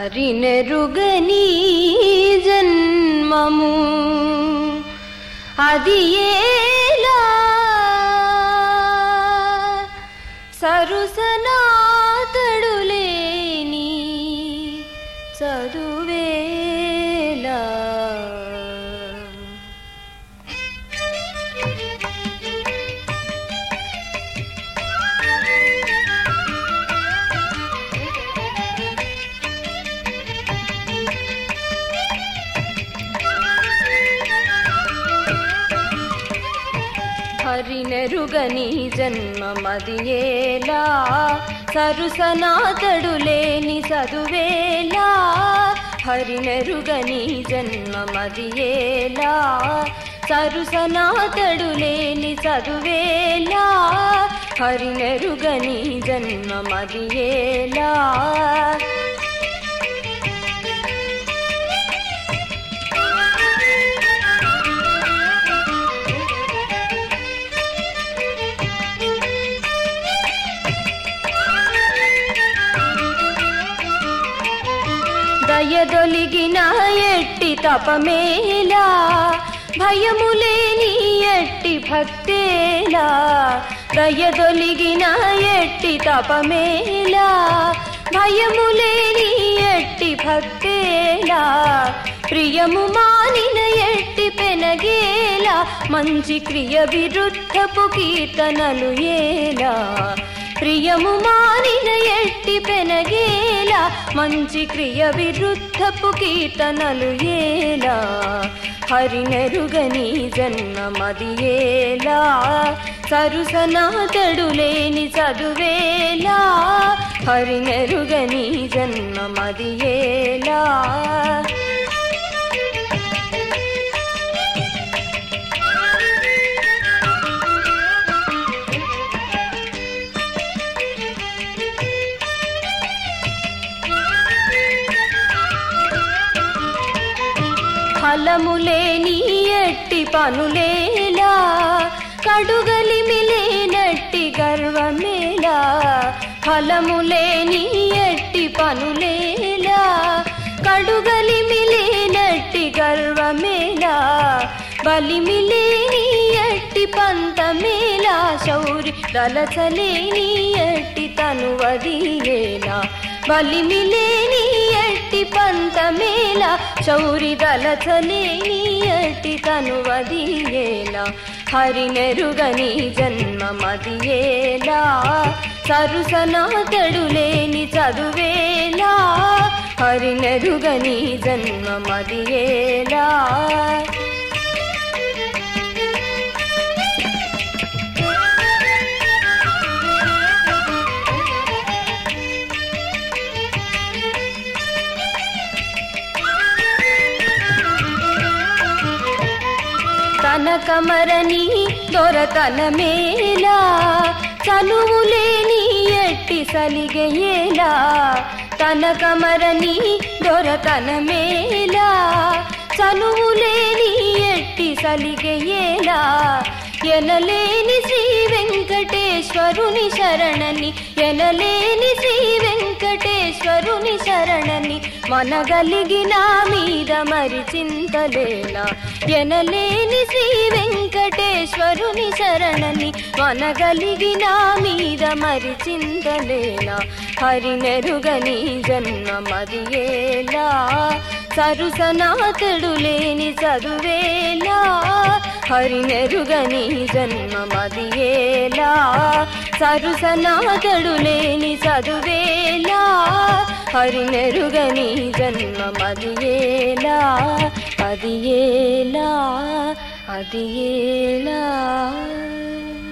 హరినెరుగని జన్మము అది ఏలా సరుసనాతడులేని చదువేలా హరినెరుగని జన్మమదియేలా సరుసనాతడులేని చదువేలా హరినెరుగని జన్మమదియేలా సరుసనాతడులేని చదువేలా హరినెరుగని జన్మమదియేలా దయదొలిగిన ఎట్టి తపమేలా భయములేని ఎట్టి భక్తేలా దయదొలిగిన ఎట్టి తపమేలా భయములేని ఎట్టి భక్తేలా ప్రియము మానిన ఎట్టి పెనగేలా మంచి క్రియ విరుద్ధపు కీర్తనలు ఏలా ప్రియము మానిన ఎట్టి పెనగేలా మంచి క్రియ విరుద్ధపు కీర్తనలు ఏలా హరినెరుగని జన్మమది ఏలా సరుసనాతడు లేని చదువేలా హరినెరుగని జన్మమది ఏలా ఫలములేని ఎట్టి పనులేలా కడుగలిమిలేనట్టి గర్వమేలా ఫలములేని ఎట్టి పనులేలా కడుగలిమిలేనట్టి గర్వమేలా బలిమిలేని ఎట్టి పంతమేలా శౌరి దళచలేని ఎట్టి తనువదియేలా బలిమిలేని ఎట్టి పంతమేలా చౌరి దళచలేని ఎట్టి తనువదియేలా హరినెరుగని జన్మమదియేలా సరుసనాతడు లేని చదువేలా హరినెరుగని జన్మమదియేలా తన కమరని దొరతనమేలా చనువులేని ఎట్టి సలిగేలా తన కమరని దొరతనమేలా చనువులేని ఎట్టి సలిగేలా ఎనలేని శ్రీ వెంకటేశ్వరుని శరణని ఎనలేని శ్రీ వెంకటేశ్వరుని శరణని మనగలిగిన మీద మరి చింతలేలా ఎనలేని శ్రీ వెంకటేశ్వరుని శరణని మనగలిగిన మీద మరి చింతలేలా హరినెరుగని జన్మమది ఏలా సరుసనాతడు లేని చదువేలా హరినెరుగని జన్మమది ఏలా సరుసనాతడు లేని చదువేలా హరినెరుగని జన్మమది ఏలా అది ఏలా అది ఏలా